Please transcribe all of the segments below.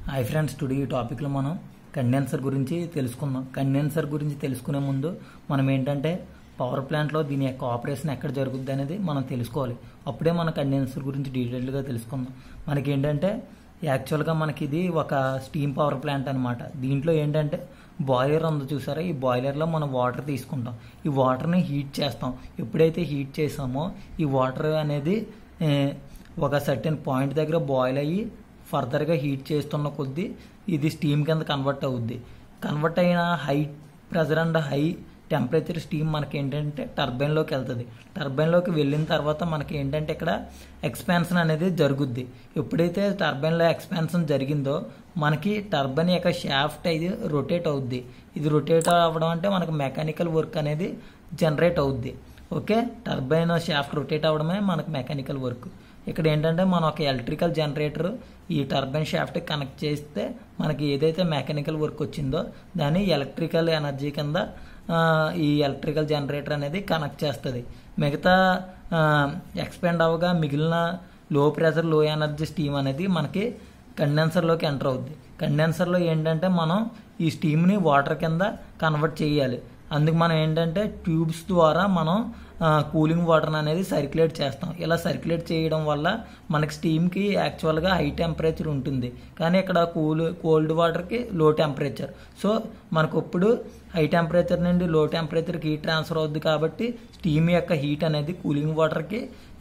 hi friends today ఈ టాపిక్లో మనం కండెన్సర్ గురించి తెలుసుకుందాం కండెన్సర్ గురించి తెలుసుకునే ముందు మనం ఏంటంటే పవర్ ప్లాంట్లో దీని యొక్క ఆపరేషన్ ఎక్కడ జరుగుద్ది అనేది మనం తెలుసుకోవాలి అప్పుడే మన కండెన్సర్ గురించి డీటెయిల్డ్గా తెలుసుకుందాం మనకి ఏంటంటే యాక్చువల్గా మనకి ఇది ఒక స్టీమ్ పవర్ ప్లాంట్ అనమాట దీంట్లో ఏంటంటే బాయిలర్ ఉంది చూసారా ఈ బాయిలర్లో మనం వాటర్ తీసుకుంటాం ఈ వాటర్ని హీట్ చేస్తాం ఎప్పుడైతే హీట్ చేసామో ఈ వాటర్ అనేది ఏ, ఒక సర్టెన్ పాయింట్ దగ్గర బాయిల్ అయ్యి ఫర్దర్గా హీట్ చేస్తున్న కొద్దీ ఇది స్టీమ్ కింద కన్వర్ట్ అవుద్ది కన్వర్ట్ అయిన high pressure and high temperature steam మనకి ఏంటంటే టర్బైన్లోకి వెళ్తుంది టర్బైన్లోకి వెళ్ళిన తర్వాత మనకి ఏంటంటే ఇక్కడ ఎక్స్పాన్షన్ అనేది జరుగుద్ది ఎప్పుడైతే టర్బైన్లో ఎక్స్పాన్షన్ జరిగిందో మనకి టర్బైన్ యొక్క షాఫ్ట్ ఇది రొటేట్ అవుద్ది ఇది రొటేట్ అవ్వడం అంటే మనకి మెకానికల్ వర్క్ అనేది జనరేట్ అవుద్ది ఓకే టర్బైన్ షాఫ్ట్ రొటేట్ అవ్వడమే మనకి మెకానికల్ వర్క్ ఇక్కడ ఏంటంటే మనం ఒక ఎలక్ట్రికల్ జనరేటర్ ఈ టర్బైన్ షాఫ్ట్ కనెక్ట్ చేస్తే మనకి ఏదైతే మెకానికల్ వర్క్ వచ్చిందో దాన్ని ఎలక్ట్రికల్ ఎనర్జీ కింద ఆ, ఈ ఎలక్ట్రికల్ జనరేటర్ అనేది కనెక్ట్ చేస్తుంది మిగతా ఎక్స్పెండ్ అవ్వగా మిగిలిన లో ప్రెషర్ లో ఎనర్జీ స్టీమ్ అనేది మనకి కండెన్సర్లోకి ఎంటర్ అవుద్ది కండెన్సర్లో ఏంటంటే మనం ఈ స్టీమ్ని వాటర్ కింద కన్వర్ట్ చేయాలి అందుకు మనం ఏంటంటే ట్యూబ్స్ ద్వారా మనం కూలింగ్ వాటర్ అనేది సర్క్యులేట్ చేస్తాం ఇలా సర్క్యులేట్ చేయడం వల్ల మనకి స్టీమ్కి యాక్చువల్గా హై టెంపరేచర్ ఉంటుంది కానీ ఇక్కడ కూల్ కోల్డ్ వాటర్కి లో టెంపరేచర్ సో మనకు ఇప్పుడు హై టెంపరేచర్ నుండి లో టెంపరేచర్కి హీట్ ట్రాన్స్ఫర్ అవుద్ది కాబట్టి స్టీమ్ యొక్క హీట్ అనేది కూలింగ్ వాటర్కి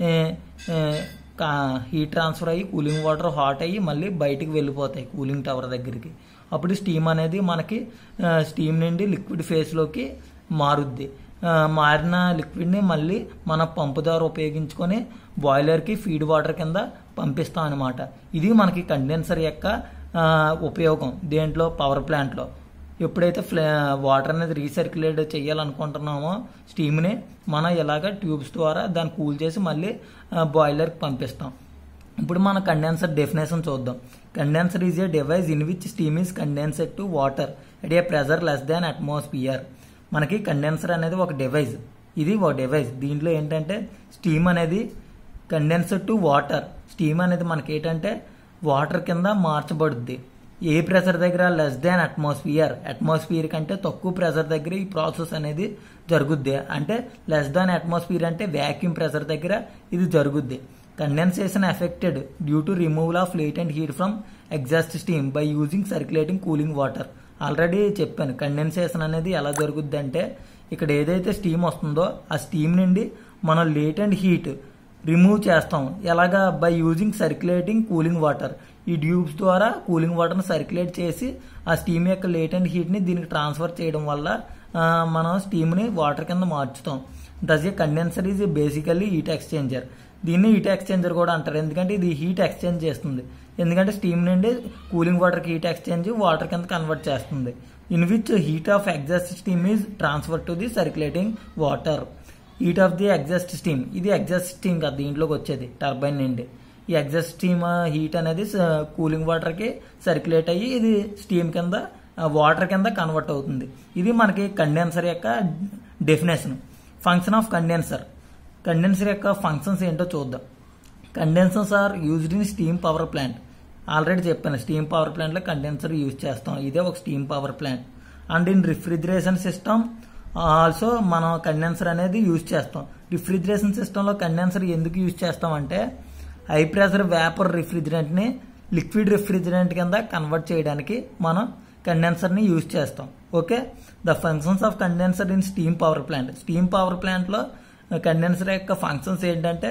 హీట్ ట్రాన్స్ఫర్ అయ్యి కూలింగ్ వాటర్ హాట్ అయ్యి మళ్ళీ బయటికి వెళ్ళిపోతాయి కూలింగ్ టవర్ దగ్గరికి అప్పుడు స్టీమ్ అనేది మనకి స్టీమ్ నుండి లిక్విడ్ ఫేస్లోకి మారుద్ది ఆ, మారిన లిక్విడ్ని మళ్ళీ మన పంపు ద్వారా ఉపయోగించుకొని బాయిలర్కి ఫీడ్ వాటర్ కింద పంపిస్తాం అనమాట ఇది మనకి కండెన్సర్ యొక్క ఆ, ఉపయోగం దేంట్లో పవర్ ప్లాంట్లో ఎప్పుడైతే ఫ్లే వాటర్ అనేది రీసర్క్యులేట్ చేయాలనుకుంటున్నామో స్టీమ్ని మనం ఇలాగ ట్యూబ్స్ ద్వారా దాన్ని కూల్ చేసి మళ్ళీ బాయిలర్కి పంపిస్తాం ఇప్పుడు మన కండెన్సర్ డెఫినేషన్ చూద్దాం condenser is a device in which steam is condensed to water at a pressure less than atmosphere మనకి కండెన్సర్ అనేది ఒక డివైస్ ఇది ఒక డివైస్ దీంట్లో ఏంటంటే స్టీమ్ అనేది కండెన్సర్ టు వాటర్ స్టీమ్ అనేది మనకి ఏంటంటే వాటర్ కింద మార్చబడుద్ది ఏ ప్రెషర్ దగ్గర లెస్ దాన్ అట్మాస్ఫియర్ అట్మాస్ఫియర్ కంటే తక్కువ ప్రెషర్ దగ్గర ఈ ప్రాసెస్ అనేది జరుగుద్ది అంటే లెస్ దాన్ అట్మాస్ఫియర్ అంటే వ్యాక్యూమ్ ప్రెషర్ దగ్గర ఇది జరుగుద్ది condensation effected due to removal of latent heat from exhaust steam by using circulating cooling water already చెప్పాను కండెన్సేషన్ అనేది ఎలా జరుగుద్ది అంటే ఇక్కడ ఏదైతే స్టీమ్ వస్తుందో ఆ స్టీమ్ నుండి మనం లేటెంట్ హీట్ రిమూవ్ చేస్తాం ఎలాగా by using circulating cooling water ఈ ట్యూబ్స్ ద్వారా కూలింగ్ వాటర్ని సర్క్యులేట్ చేసి ఆ స్టీమ్ యొక్క లేటెంట్ హీట్ని దీనికి ట్రాన్స్ఫర్ చేయడం వల్ల ఆ, మనం స్టీమ్ని వాటర్ కింద మార్చుతాం thus a condenser is basically heat exchanger దీన్ని హీట్ ఎక్స్చేంజర్ కూడా అంటారు ఎందుకంటే ఇది హీట్ ఎక్స్చేంజ్ చేస్తుంది ఎందుకంటే స్టీమ్ నుండి కూలింగ్ వాటర్కి హీట్ ఎక్స్చేంజ్ వాటర్ కింద కన్వర్ట్ చేస్తుంది in which heat of exhaust steam is transfer to the circulating water heat of the exhaust steam ఇది ఎగ్జాస్ట్ స్టీమ్ కాదు దీంట్లోకి వచ్చేది టర్బైన్ నుండి ఈ ఎగ్జాస్ట్ స్టీమ్ హీట్ అనేది కూలింగ్ వాటర్కి సర్క్యులేట్ అయ్యి ఇది స్టీమ్ కింద వాటర్ కింద కన్వర్ట్ అవుతుంది ఇది మనకి కండెన్సర్ యొక్క definition function of condenser condenser యొక్క ఫంక్షన్స్ ఏంటో చూద్దాం condensers are used in steam power plant already చెప్పాను స్టీమ్ పవర్ ప్లాంట్లో కండెన్సర్ యూజ్ చేస్తాం ఇదే ఒక steam power plant and in refrigeration system also మనం కండెన్సర్ అనేది యూజ్ చేస్తాం రిఫ్రిజిరేషన్ సిస్టంలో కండెన్సర్ ఎందుకు యూజ్ చేస్తామంటే హై ప్రెషర్ వేపర్ రిఫ్రిజిరెంట్ని లిక్విడ్ రిఫ్రిజిరెంట్ కింద కన్వర్ట్ చేయడానికి మనం కండెన్సర్ని యూజ్ చేస్తాం okay the functions of condenser in steam power plant steam power ప్లాంట్లో కండెన్సర్ యొక్క ఫంక్షన్స్ ఏంటంటే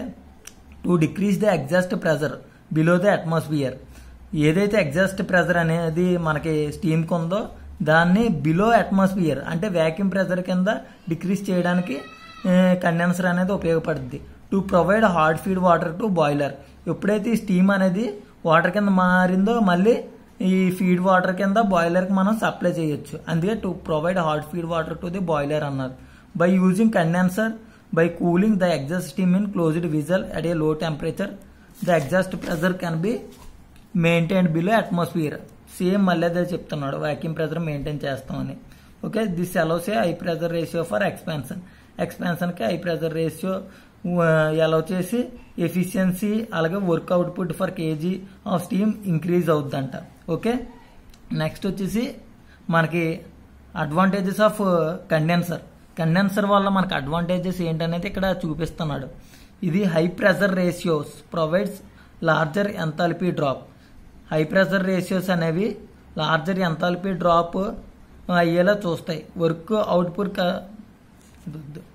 to decrease the exhaust pressure below the atmosphere ఏదైతే ఎగ్జాస్ట్ ప్రెజర్ అనేది మనకి స్టీమ్కి ఉందో దాన్ని బిలో అట్మాస్ఫియర్ అంటే వ్యాక్యూమ్ ప్రెజర్ కింద డిక్రీజ్ చేయడానికి కండెన్సర్ అనేది ఉపయోగపడుతుంది to provide hard feed water to boiler ఎప్పుడైతే ఈ స్టీమ్ అనేది వాటర్ కింద మారిందో మళ్ళీ ఈ ఫీడ్ వాటర్ కింద బాయిలర్కి మనం సప్లై చేయొచ్చు అందుకే to provide hot feed water to the boiler అన్నారు by using condenser by cooling the exhaust steam in closed vessel at a low temperature the exhaust pressure can be maintain below atmosphere same మళ్ళీ అదే చెప్తున్నాడు vacuum pressure maintain చేస్తామని okay this allows a high pressure ratio for expansion ఎక్స్పాన్షన్కి high pressure ratio allow చేసి efficiency అలాగే work output for K G of steam increase అవుద్దంట okay next వచ్చేసి మనకి అడ్వాంటేజెస్ ఆఫ్ కండెన్సర్ కండెన్సర్ వల్ల మనకి అడ్వాంటేజెస్ ఏంటనేది ఇక్కడ చూపిస్తున్నాడు ఇది high pressure ratios provides larger enthalpy drop high pressure ratios అనేవి లార్జర్ ఎంథాల్పీ డ్రాప్ అయ్యేలా చూస్తాయి వర్క్ అవుట్పుట్